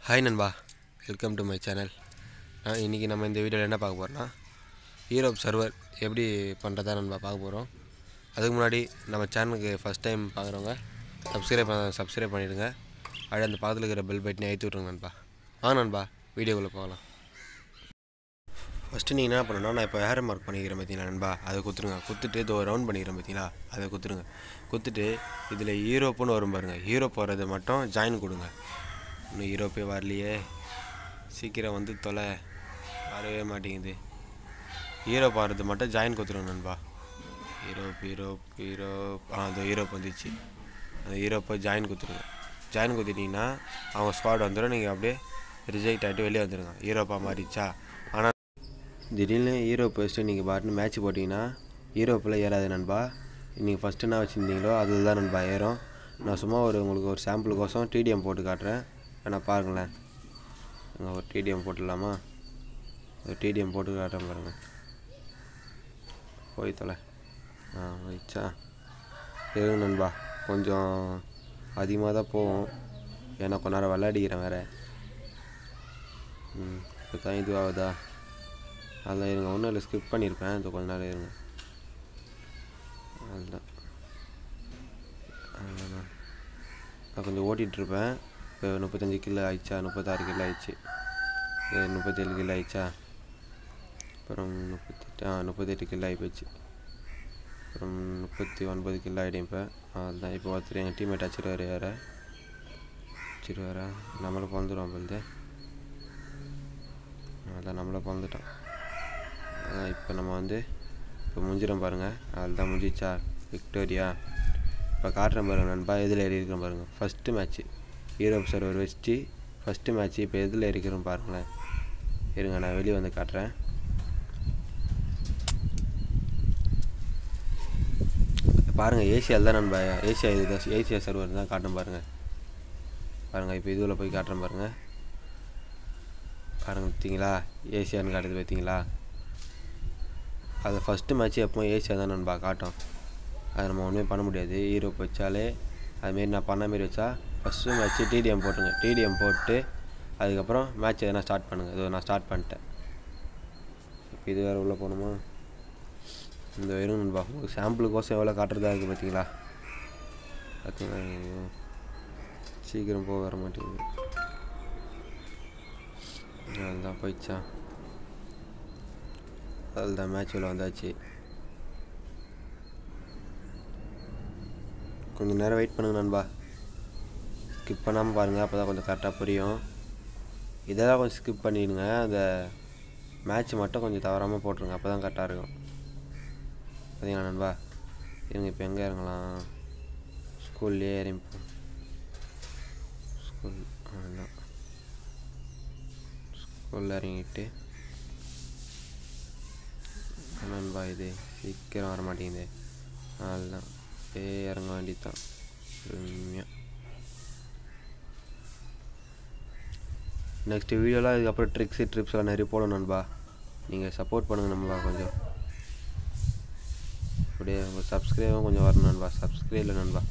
Hi நண்பா welcome to my channel இன்றைக்கி நம்ம இந்த வீடியோவில் என்ன பார்க்க போகிறோம்னா ஈரோப் சர்வர் எப்படி பண்ணுறதா நண்பா பார்க்க போகிறோம் அதுக்கு முன்னாடி நம்ம சேனலுக்கு ஃபஸ்ட் டைம் பார்க்குறவங்க சப்ஸ்கிரைப் சப்ஸ்கிரைப் பண்ணிவிடுங்க அப்படியே அந்த பக்கத்தில் இருக்கிற பெல் பட்டனை ஏற்றி விட்ருங்க நண்பா வாங்க நண்பா வீடியோக்குள்ளே போகலாம் ஃபஸ்ட்டு நீங்கள் என்ன பண்ணணும்னா நான் இப்போ ஏர் மார்க் பண்ணிக்கிறேன் பார்த்தீங்களா நண்பா அதை குத்துருங்க குத்துட்டு இதோ ரவுண்ட் பண்ணிக்கிறேன் பார்த்தீங்களா அதை குத்துருங்க குத்துட்டு இதில் ஈரோப்புன்னு வரும் பாருங்கள் ஹீரோ போகிறத மட்டும் ஜாயின் கொடுங்க இன்னும் ஈரோப்பே வரலையே சீக்கிரம் வந்து தொலை வரவே மாட்டேங்குது ஹீரோ போகிறது மட்டும் ஜாயின் கொடுத்துருங்க நண்பா ஈரோப் ஈரோப் ஈரோப் ஆ அந்த ஈரோப் வந்துச்சு அந்த ஈரோப்பை ஜாயின் கொடுத்துருங்க ஜாயின் கொடுத்துட்டிங்கன்னா அவங்க ஸ்குவாட் வந்துடும் நீங்கள் அப்படியே ரிஜெக்ட் ஆகிட்டு வெளியே வந்துடுங்க ஈரோப்பா மாறிச்சா ஆனால் திடீர்னு ஈரோப் வச்சுட்டு நீங்கள் பாட்டுன்னு மேட்ச் போட்டிங்கன்னா ஈரோப்பில் ஏறாது நண்பா நீங்கள் ஃபஸ்ட்டு என்ன வச்சுருந்தீங்களோ அதில் தான் நண்பா ஏறும் நான் சும்மா ஒரு உங்களுக்கு ஒரு சாம்பிளுக்கோசம் டிடிஎம் போட்டு காட்டுறேன் வேணா பாருங்களேன் அங்கே ஒரு டிடிஎம் போட்டுடலாமா ஒரு டிடிஎம் போட்டு காட்டுறேன் பாருங்கள் போய் தொலை ஆ வச்சா இருங்க நண்பா கொஞ்சம் அதிகமாக தான் போகும் ஏன்னா கொஞ்ச நேரம் விளையாடிக்கிறேன் வேறு ம் இப்போ தான் இதுவாகுதா அதில் இருங்க ஒன்றும் இல்லை ஸ்கிப் பண்ணியிருப்பேன் இந்த கொஞ்ச நேரம் இருங்க அதுதான் அவ்வளோதான் நான் கொஞ்சம் ஓட்டிகிட்ருப்பேன் இப்போ முப்பத்தஞ்சு கிலோ ஆயிடுச்சா முப்பத்தாறு கிலோ ஆயிடுச்சு இது முப்பத்தேழு கிலோ ஆயிடுச்சா அப்புறம் முப்பத்தெட்டு ஆ முப்பத்தெட்டு கிலோ ஆகிப்போச்சு அப்புறம் முப்பத்தி ஒன்பது கிலோ ஆகிடும் இப்போ அதுதான் இப்போ ஒருத்தர் எங்கள் டீம்மேட் அடிச்சிருவார் வேறு அடிச்சிருவாரா நம்மளை பிறந்துடும் போலுது அதான் நம்மளை பிறந்துட்டோம் அதான் இப்போ நம்ம வந்து இப்போ முடிஞ்சிடும் பாருங்கள் அதில் தான் முடிஞ்சிச்சா விக்டோரியா இப்போ காட்டுறேன் பாருங்கள் நண்பா எதில் ஏறி இருக்கிறேன் பாருங்கள் ஃபஸ்ட்டு மேட்ச்சு யூரோப் சர்வர் வச்சு ஃபஸ்ட்டு மேட்ச்சு இப்போ எதில் இருக்கிறோம் பாருங்களேன் இருங்க நான் வெளியே வந்து காட்டுறேன் பாருங்கள் ஏசியாவில் தான் நண்பா ஏசியா இது ஏசியா சர்வர் தான் காட்டும் பாருங்கள் பாருங்கள் இப்போ இதுவில் போய் காட்டுறேன் பாருங்கள் பாருங்க பார்த்தீங்களா ஏசியான்னு காட்டுது பார்த்தீங்களா அது ஃபஸ்ட்டு மேட்ச் எப்போ ஏசியா தான் நண்பா காட்டும் அது நம்ம ஒன்றுமே பண்ண முடியாது ஈரோப் வச்சாலே அதுமாரி நான் பண்ண மாரி வச்சா ஃபஸ்ட்டு மேட்ச்சு டிடிஎம் போட்டுருங்க டிடிஎம் போட்டு அதுக்கப்புறம் மேட்ச் எதனா ஸ்டார்ட் பண்ணுங்கள் இதோ நான் ஸ்டார்ட் பண்ணிட்டேன் இப்போ இது வேறு உள்ளே போகணுமா இந்த வெறும் நண்பா உங்களுக்கு சாம்பிளுக்கோசம் எவ்வளோ காட்டுறதா இருக்குது பார்த்தீங்களா பார்த்தீங்களா ஐயோ. சீக்கிரம் போக வர மாட்டேங்குது அதுதான் போயிடுச்சா அதில் தான் மேட்ச் உள்ள வந்தாச்சு கொஞ்சம் நேரம் வெயிட் பண்ணுங்க நண்பா ஸ்கிப் பண்ணாமல் பாருங்கள் அப்போ தான் கொஞ்சம் கரெக்டாக புரியும் இதெல்லாம் கொஞ்சம் ஸ்கிப் பண்ணிடுங்க அந்த மேட்ச் மட்டும் கொஞ்சம் தவறாமல் போட்டுருங்க அப்போ தான் கரெக்டாக இருக்கும் பார்த்தீங்களா நண்பா இவங்க இப்போ எங்கே இறங்கலாம் ஸ்கூல்லேயே இறங்கிப்போம் ஸ்கூல் அதான் ஸ்கூலில் இறங்கிட்டு நண்பா இது சீக்கிரம் வர மாட்டேங்குது அதுதான் அப்படியே இறங்க வேண்டியது தான் பொறுமையாக நெக்ஸ்ட் வீடியோலாம் இதுக்கப்புறம் ட்ரிக்ஸு ட்ரிப்ஸ்லாம் நிறைய போடணும் நண்பா நீங்கள் சப்போர்ட் பண்ணுங்கள் நம்மளா கொஞ்சம் அப்படியே உங்கள் சப்ஸ்கிரைபும் கொஞ்சம் வரணும் நண்பா சப்ஸ்கிரைப் இல்லை நண்பா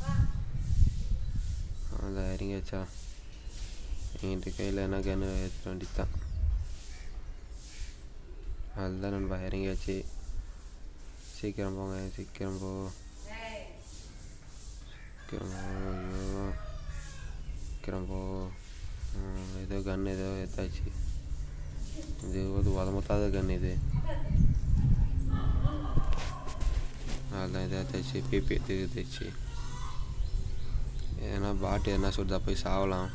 அதான் இறங்கி வச்சா என்கிட்ட கையில் என்ன கன்று எடுத்துட வேண்டியது தான் அதுதான் நண்பா இறங்கியாச்சு சீக்கிரம் போங்க சீக்கிரம் போ சீக்கிரம் போ ஐயோ சீக்கிரம் போ ம், ஏதோ கன் ஏதோ எடுத்தாச்சு இது ஒரு உதமத்தாத கன் இது அதுதான் இதை எடுத்தாச்சு பிபி இது எடுத்தாச்சு ஏன்னா பாட்டு எதனா சொல்லுதா போய் சாவலாம்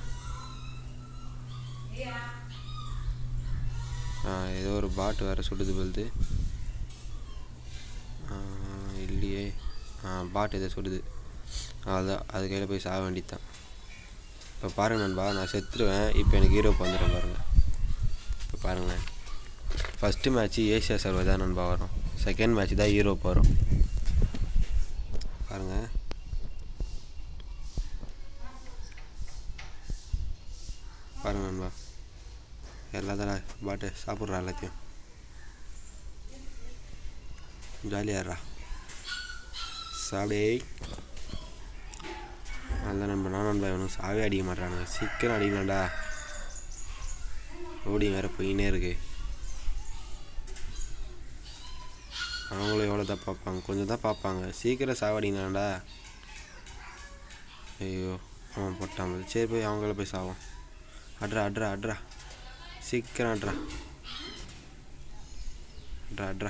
ஆ ஏதோ ஒரு பாட்டு வேறு சுடுது போலுது ஆ, இல்லையே ஆ பாட்டு எதோ சுடுது அதுதான் அது கையில் போய் சாக வேண்டியது தான் இப்போ பாருங்கள் நண்பா நான் செத்துருவேன் இப்போ எனக்கு ஹீரோப் வந்துடும் பாருங்கள் இப்போ பாருங்களேன் ஃபஸ்ட்டு மேட்ச்சு ஏசியா சர்வர் தான் நண்பா வரும் செகண்ட் மேட்ச் தான் யூரோப் வரும் பாருங்கள் பாருங்க நண்பா எல்லாத்தையும் பாட்டு சாப்பிட்றா எல்லாத்தையும் ஜாலியாடுறா சாப்பிடே அதுதான் நண்பா நான் நண்பா இவனுக்கு சாவே அடிக்க மாட்டானுங்க சீக்கிரம் அடிக்கலாம்டா ஓடி வேறு போயினே இருக்கு அவங்களும் எவ்வளோ தான் பார்ப்பாங்க கொஞ்சம் தான் பார்ப்பாங்க சீக்கிரம் சாவடிங்களாண்டா ஐயோ அவன் போட்டான் சரி போய் அவங்கள போய் சாவோம் அட்ரா அட்ரா அட்ரா சீக்கிரம் அட்ரா அட்ரா அட்ரா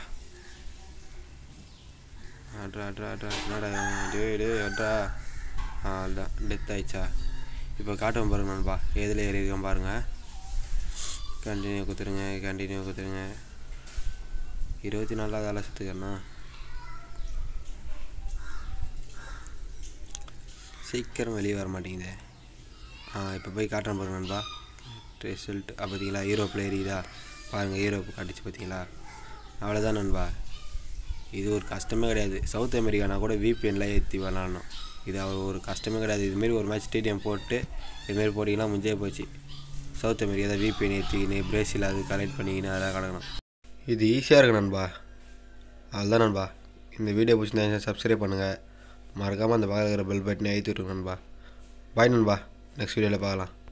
அட்ரா அட்ரா அட்ரா என்னடா இவன்? டேய் டேய் அட்ரா ஆ அதுதான் டெத் ஆயிடுச்சா இப்போ காட்டுவோம் பாருங்க நண்பா எதில் ஏறி இருக்கேன் பாருங்க கண்டினியூ கொடுத்துருங்க கண்டினியூ கொடுத்துருங்க இருபத்தி நாலாவது ஆளை சுற்றுக்கண்ணா சீக்கிரம் வெளியே வர மாட்டேங்குதே ஆ இப்போ போய் காட்டுறேன் பாருங்க நண்பா ரிசல்ட் பார்த்தீங்களா யூரோப்பில் ஏறிதா பாருங்கள் யூரோப்பு காட்டுச்சு பார்த்தீங்களா அவ்வளோதான் நண்பா இது ஒரு கஷ்டமே கிடையாது சவுத் அமெரிக்கானா கூட விபிஎன்ல ஏற்றி விளாடணும் இது அவர் ஒரு கஷ்டமே கிடையாது இதுமாரி ஒரு மேட்ச் ஸ்டேடியம் போட்டு இதுமாரி போட்டிங்கன்னா முடிஞ்சே போச்சு சவுத் அமெரிக்கா தான் விபிஎன் ஏற்றிக்கின்னு பிரேசில் அது கனெக்ட் பண்ணிக்கின்னு அதெல்லாம் கிடக்கணும் இது ஈஸியாக இருக்கு நண்பா அதுதான் நண்பா இந்த வீடியோ பிடிச்சிருந்தா சப்ஸ்கிரைப் பண்ணுங்கள் மறக்காமல் அந்த பக்கத்தில் இருக்கிற பெல் பட்டனை ஏற்றி விட்டுருங்க நண்பா பாய் நண்பா நெக்ஸ்ட் வீடியோவில் பார்க்கலாம்